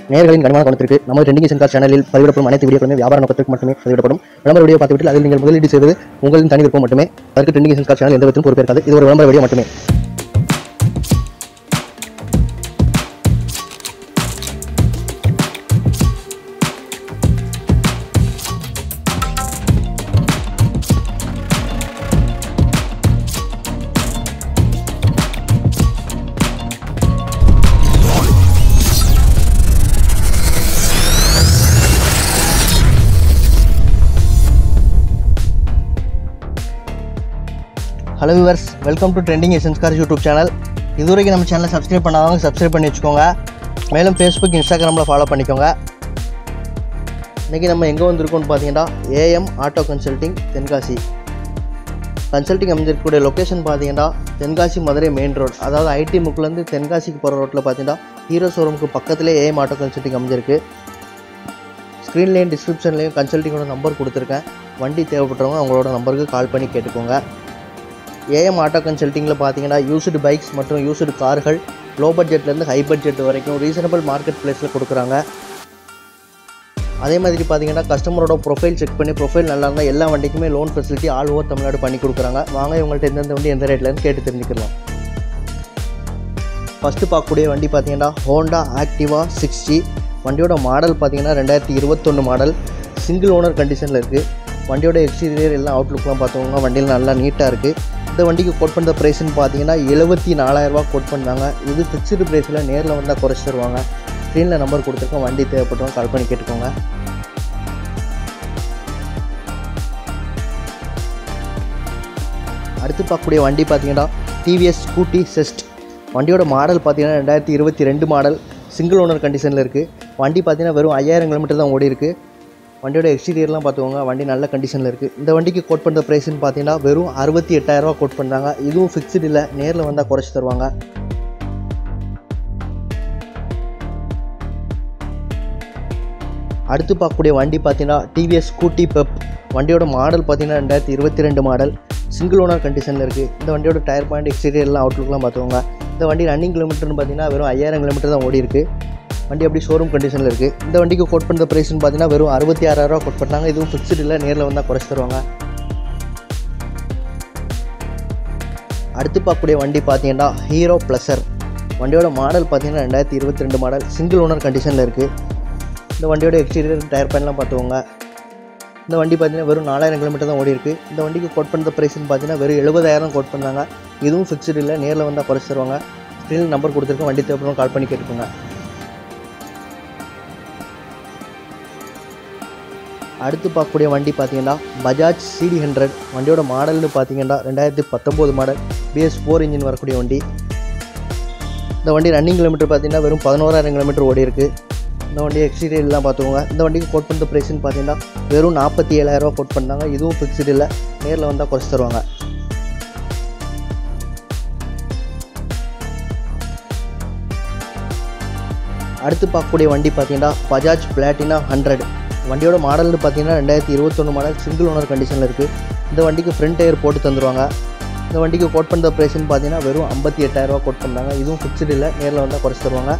நேர்களின் கனிமான கவனத்திற்கு நமது ட்ரெண்டிங் சென்கார் சேனலில் பதிவிடப்படும் அனைத்து வீடியோக்களுமே வியாபார நோக்கத்திற்கு மட்டுமே பதிவிடப்படும் விளம்பர வீடியோ பார்த்துவிட்டு அதில் நீங்கள் முதலீடு செய்வது உங்களின் தனி விருப்பம் மட்டுமே அதற்கு ட்ரெண்டிங் சென்கார் சேனல் எந்த விதத்திலும் பொறுப்பேற்காது இது ஒரு விளம்பர வீடியோ மட்டுமே hello viewers welcome to trending essence car YouTube channel இதுவரைக்கும் நம்ம சேனலை சப்ஸ்கிரைப் பண்ணாதவங்க சப்ஸ்கிரைப் பண்ணி வச்சுக்கோங்க மேலும் ஃபேஸ்புக் இன்ஸ்டாகிராமில் ஃபாலோ பண்ணிக்கோங்க இன்றைக்கி நம்ம எங்கே வந்திருக்கோம்னு பார்த்தீங்கன்னா AM auto consulting Tenkasi consulting அமைஞ்சிருக்கக்கூடிய லொக்கேஷன் பார்த்தீங்கன்னா தென்காசி மதுரை மெயின் ரோடு அதாவது ஐடி முக்குலேருந்து தென்காசிக்கு போகிற ரோட்டில் பார்த்தீங்கன்னா ஹீரோ ஷோரூமுக்கு பக்கத்துலேயே ஏஎம் ஆட்டோ கன்சல்ட்டிங் அமைஞ்சிருக்கு ஸ்க்ரீன்லேயும் டிஸ்கிரிப்ஷன்லேயும் கன்சல்ட்டிங்கோட நம்பர் கொடுத்துருக்கேன் வண்டி தேவைப்படுறவங்க அவங்களோட நம்பருக்கு கால் பண்ணி கேட்டுக்கோங்க ஏஎம் ஆட்டோ கன்சல்ட்டிங்கில் பார்த்தீங்கன்னா யூஸ்டு பைக்ஸ் மற்றும் யூஸ்டு கார்கள் லோ பட்ஜெட்லேருந்து ஹை பட்ஜெட் வரைக்கும் ரீசனபிள் மார்க்கெட் ப்ளேஸில் கொடுக்குறாங்க அதே மாதிரி பார்த்தீங்கன்னா கஸ்டமரோட ப்ரொஃபைல் செக் பண்ணி ப்ரொஃபைல் நல்லா இருந்தால் எல்லா வண்டிக்குமே loan facility all over Tamil Nadu பண்ணி கொடுக்குறாங்க வாங்க இவங்கள்ட்ட எந்தெந்த வண்டி எந்த ரேட்லன்னு கேட்டு தெரிஞ்சுக்கலாம் ஃபஸ்ட்டு பார்க்கக்கூடிய வண்டி பார்த்தீங்கன்னா ஹோண்டா ஆக்டிவா சிக்ஸ்டி வண்டியோட மாடல் பார்த்தீங்கன்னா ரெண்டாயிரத்தி இருபத்தொன்று மாடல் சிங்கிள் ஓனர் கண்டிஷனில் இருக்குது வண்டியோட எக்ஸ்டீரியர் எல்லாம் அவுட்லுக்லாம் பார்த்துக்கோங்க வண்டியில் நல்லா நீட்டாக இருக்குது இந்த வண்டிக்கு கோட் பண்ணுற ப்ரைஸ்னு பார்த்தீங்கன்னா எழுபத்தி நாலாயிரரூபா கோட் பண்ணாங்க இது ஃபிக்ஸ்டு ப்ரைஸில் நேரில் வந்தால் குறைச்சி தருவாங்க ஸ்க்ரீனில் நம்பர் கொடுத்துருக்கோம் வண்டி தேவைப்பட்டவங்க கால் பண்ணி கேட்டுக்கோங்க அடுத்து பார்க்கக்கூடிய வண்டி பார்த்தீங்கன்னா டிவிஎஸ் ஸ்கூட்டி செஸ்ட் வண்டியோட மாடல் பார்த்தீங்கன்னா ரெண்டாயிரத்தி இருபத்தி ரெண்டு மாடல் சிங்கிள் ஓனர் கண்டிஷனில் இருக்குது வண்டி பார்த்தீங்கன்னா வெறும் ஐயாயிரம் கிலோமீட்டர் தான் ஓடி இருக்குது வண்டியோட எக்ஸ்டீரியர்லாம் பார்த்துக்கோங்க வண்டி நல்ல கண்டிஷனில் இருக்குது இந்த வண்டிக்கு கோட் பண்ணுற ப்ரைஸ்னு பார்த்தீங்கன்னா வெறும் அறுபத்தி எட்டாயிரரூவா கோட் பண்ணுறாங்க இதுவும் ஃபிக்ஸ்டு இல்லை நேரில் வந்தால் குறைச்சி தருவாங்க அடுத்து பார்க்கக்கூடிய வண்டி பார்த்தீங்கன்னா டிவிஎஸ் ஸ்கூட்டி பெப் வண்டியோட மாடல் பார்த்தீங்கன்னா ரெண்டாயிரத்தி இருபத்தி ரெண்டு மாடல் சிங்கிள் ஓனர் கண்டிஷனில் இருக்குது இந்த வண்டியோட டயர் பாயிண்ட் எக்ஸ்டீரியர்லாம் அவுட்லுக்லாம் பார்த்துக்கோங்க இந்த வண்டி ரன்னிங் கிலோமீட்டர்னு பார்த்தீங்கன்னா வெறும் ஐயாயிரம் கிலோமீட்டர் தான் ஓடி இருக்குது வண்டி அப்படி ஷோரூம் கண்டிஷனில் இருக்குது இந்த வண்டிக்கு கோட் பண்ணுற ப்ரைஸ்னு பார்த்தீங்கன்னா வெறும் அறுபத்தி ஆறாயிரரூவா கோட் பண்ணாங்க இதுவும் ஃபிக்ஸ்டு இல்லை நேரில் வந்தால் குறைச்சி தருவாங்க அடுத்து பார்க்கக்கூடிய வண்டி பார்த்தீங்கன்னா ஹீரோ ப்ளஸர் வண்டியோட மாடல் பார்த்தீங்கன்னா ரெண்டாயிரத்தி இருபத்தி ரெண்டு மாடல் சிங்கிள் ஓனர் கண்டிஷனில் இருக்குது இந்த வண்டியோட எக்ஸ்டீரியர் டயர் பேன்லாம் பார்த்துக்கோங்க இந்த வண்டி பார்த்தீங்கன்னா வெறும் நாலாயிரம் கிலோமீட்டர் தான் ஓடி இருக்குது இந்த வண்டிக்கு கோட் பண்ணுற ப்ரைஸ்னு பார்த்தீங்கன்னா வெறும் எழுபதாயிரம் கோட் பண்ணாங்க இதுவும் ஃபிக்ஸ்டு இல்லை நேரில் வந்தால் குறைச்சி தருவாங்க ஸ்க்ரீனில் நம்பர் கொடுத்துருக்கோம் வண்டி தேவைப்படும் கால் பண்ணி கேட்டுக்கோங்க அடுத்து பார்க்கக்கூடிய வண்டி பார்த்தீங்கன்னா பஜாஜ் சிடி ஹண்ட்ரட் வண்டியோட மாடல்னு பார்த்தீங்கன்னா ரெண்டாயிரத்தி பத்தொம்போது மாடல் பிஎஸ் ஃபோர் இன்ஜின் வரக்கூடிய வண்டி இந்த வண்டி ரன்னிங் கிலோமீட்டர் பார்த்தீங்கன்னா வெறும் பதினோராயிரம் கிலோமீட்டர் ஓடி இருக்குது இந்த வண்டி எக்ஸ்டீரியர்லாம் பார்த்துக்கோங்க இந்த வண்டிக்கு கோட் பண்ணுற ப்ரைஸ்னு பார்த்தீங்கன்னா வெறும் நாற்பத்தி ஏழாயிரரூவா கோட் பண்ணாங்க இதுவும் ஃபிக்ஸ்டு இல்லை நேரில் வந்தால் குறைச்சி தருவாங்க அடுத்து பார்க்கக்கூடிய வண்டி பார்த்தீங்கன்னா பஜாஜ் பிளாட்டினா ஹண்ட்ரட் வண்டியோட மாடல்னு பார்த்தீங்கன்னா ரெண்டாயிரத்தி இருபத்தொன்று மாடல் சிங்கிள் ஓனர் கண்டிஷனில் இருக்குது இந்த வண்டிக்கு ஃப்ரண்ட் டயர் போட்டு தந்துருவாங்க இந்த வண்டிக்கு கோட் பண்ணுற ப்ரைஸ்னு பார்த்தீங்கன்னா வெறும் ஐம்பத்தி எட்டாயிரரூவா கோட் பண்ணாங்க இதுவும் ஃபிக்ஸ்டு இல்லை நேரில் வந்தால் குறைச்சி தருவாங்க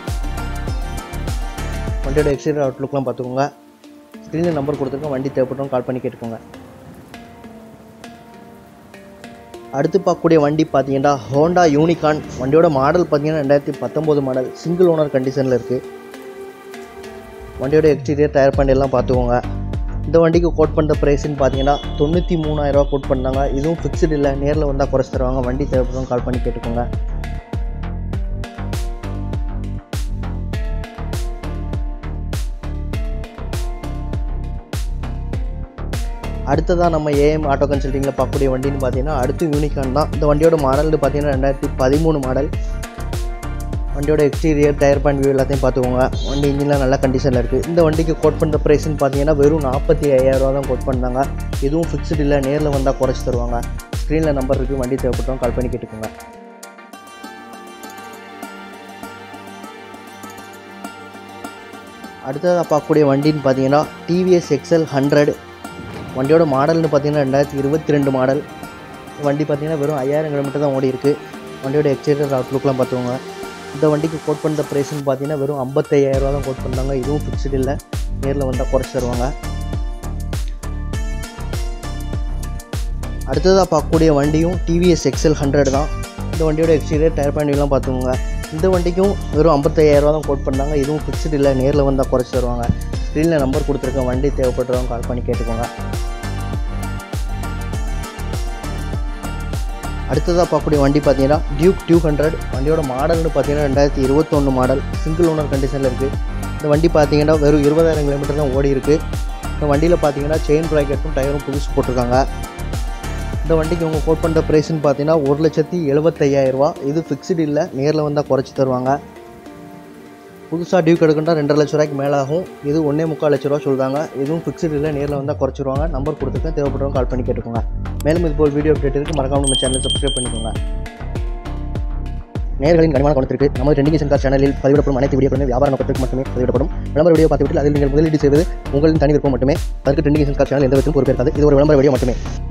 வண்டியோட எக்ஸ்டீரியர் அவுட்லுக்லாம் பார்த்துக்கோங்க ஸ்க்ரீனில் நம்பர் கொடுத்துருக்கோம் வண்டி தேவைப்பட்டவங்க கால் பண்ணி கேட்டுக்கோங்க அடுத்து பார்க்கக்கூடிய வண்டி பார்த்தீங்கன்னா ஹோண்டா யூனிகான் வண்டியோட மாடல் பார்த்தீங்கன்னா ரெண்டாயிரத்தி பத்தொம்போது மாடல் சிங்கிள் ஓனர் கண்டிஷனில் இருக்குது வண்டியோட எக்ஸ்டீரியர் டயர் பாயிண்ட் எல்லாம் பார்த்துக்கோங்க இந்த வண்டிக்கு கோட் பண்ணுற ப்ரைஸ்னு பார்த்தீங்கன்னா தொண்ணூற்றி மூணாயிரரூவா கோட் பண்ணாங்க இதுவும் ஃபிக்ஸ்டு இல்லை நேரில் வந்தால் குறைச்சி தருவாங்க வண்டி தேவைப்படும் கால் பண்ணி கேட்டுக்கோங்க அடுத்ததாக நம்ம ஏஎம் ஆட்டோ கன்சல்ட்டிங்கில் பார்க்கக்கூடிய வண்டின்னு பார்த்தீங்கன்னா அடுத்து யூனிகான் தான் இந்த வண்டியோட மாடல்னு பார்த்தீங்கன்னா ரெண்டாயிரத்தி பதிமூணு மாடல் வண்டியோட எக்ஸ்டீரியர் டயர் பாயிண்ட் வியூ எல்லாத்தையும் பார்த்துக்கோங்க வண்டி இன்ஜின்லாம் நல்ல கண்டிஷனில் இருக்குது இந்த வண்டிக்கு கோட் பண்ணுற ப்ரைஸ்னு பார்த்தீங்கன்னா வெறும் நாற்பத்தி ஐயாயிரரூவா தான் கோட் பண்ணாங்க இதுவும் ஃபிக்ஸ்டு இல்லை நேரில் வந்தால் குறைச்சி தருவாங்க ஸ்க்ரீனில் நம்பர் இருக்குது வண்டி தேவைப்பட்டவங்க கால் பண்ணி கேட்டுக்கோங்க அடுத்ததாக பார்க்கக்கூடிய வண்டின்னு பார்த்தீங்கன்னா டிவிஎஸ் எக்ஸல் ஹண்ட்ரட் வண்டியோட மாடல்னு பார்த்தீங்கன்னா ரெண்டாயிரத்தி இருபத்தி ரெண்டு மாடல் வண்டி பார்த்தீங்கன்னா வெறும் ஐயாயிரம் கிலோமீட்டர் தான் ஓடி இருக்குது வண்டியோட எக்ஸ்டீரியர் அவுட்லுக்லாம் பார்த்துக்கோங்க இந்த வண்டிக்கு கோட் பண்ணுற ப்ரைஸ்னு பார்த்தீங்கன்னா வெறும் 55000 ரூபா தான் கோட் பண்ணாங்க இதுவும் ஃபிக்ஸ்டு இல்லை நேரில் வந்தால் குறைச்சி தருவாங்க அடுத்ததாக பார்க்கக்கூடிய வண்டியும் டிவிஎஸ் எக்ஸல் ஹண்ட்ரட் தான் இந்த வண்டியோட எக்ஸ்டீரியர் டயர் பாயிண்ட்லாம் பார்த்துக்கோங்க இந்த வண்டிக்கும் வெறும் 55000 ரூபா தான் கோட் பண்ணாங்க இதுவும் ஃபிக்ஸ்டு இல்லை நேரில் வந்தால் குறைச்சி தருவாங்க ஸ்க்ரீனில் நம்பர் கொடுத்துருக்கேன் வண்டி தேவைப்படுறவங்க கால் பண்ணி கேட்டுக்கோங்க அடுத்ததாக பார்க்கக்கூடிய வண்டி பார்த்தீங்கன்னா டியூக் டியூ ஹண்ட்ரட் வண்டியோட மாடல்னு பார்த்தீங்கன்னா ரெண்டாயிரத்தி இருபத்தொன்று மாடல் சிங்கிள் ஓனர் கண்டிஷனில் இருக்குது இந்த வண்டி பார்த்தீங்கன்னா வெறும் இருபதாயிரம் கிலோமீட்டர் தான் ஓடி இருக்குது இந்த வண்டியில் பார்த்தீங்கன்னா செயின் ப்ராக்கெட்டும் டயரும் புதுசு போட்டிருக்காங்க இந்த வண்டிக்கு இவங்க கோட் பண்ணுற ப்ரைஸ்னு பார்த்தீங்கன்னா ஒரு லட்சத்தி எழுபத்தையாயிரரூவா இது ஃபிக்ஸ்டு இல்லை நேரில் வந்தால் குறைச்சி தருவாங்க புதுசாக டியூக் எடுக்கணும்னா ரெண்டரை லட்ச ரூபாய்க்கு மேலே ஆகும் இது ஒன்றே முக்கால் லட்ச ரூபா சொல்கிறாங்க இதுவும் ஃபிக்ஸ்டு இல்லை நேரில் வந்தால் குறைச்சிருவாங்க நம்பர் கொடுத்துருக்கேன் தேவைப்படுறவங்க கால் பண்ணி கேட்டுக்கோங்க மேலும் இது போல் வீடியோ அப்டேட் இருக்குது மறக்காம நம்ம சேனலை சப்ஸ்கிரைப் பண்ணிக்கோங்க நேர்களின் கனிமான கவனத்திற்கு நமது ட்ரெண்டிங் சென்கார் சேனலில் பதிவிடப்படும் அனைத்து வீடியோக்களுமே வியாபார நோக்கத்திற்கு மட்டுமே பதிவிடப்படும் விளம்பர வீடியோ பார்த்துவிட்டு அதில் நீங்கள் முதலீடு செய்வது உங்களின் தனி விருப்பம் மட்டுமே அதற்கு ட்ரெண்டிங் சென்கார் சேனல் எந்த விதத்திலும் பொறுப்பேற்காது இது ஒரு விளம்பர வீடியோ மட்டுமே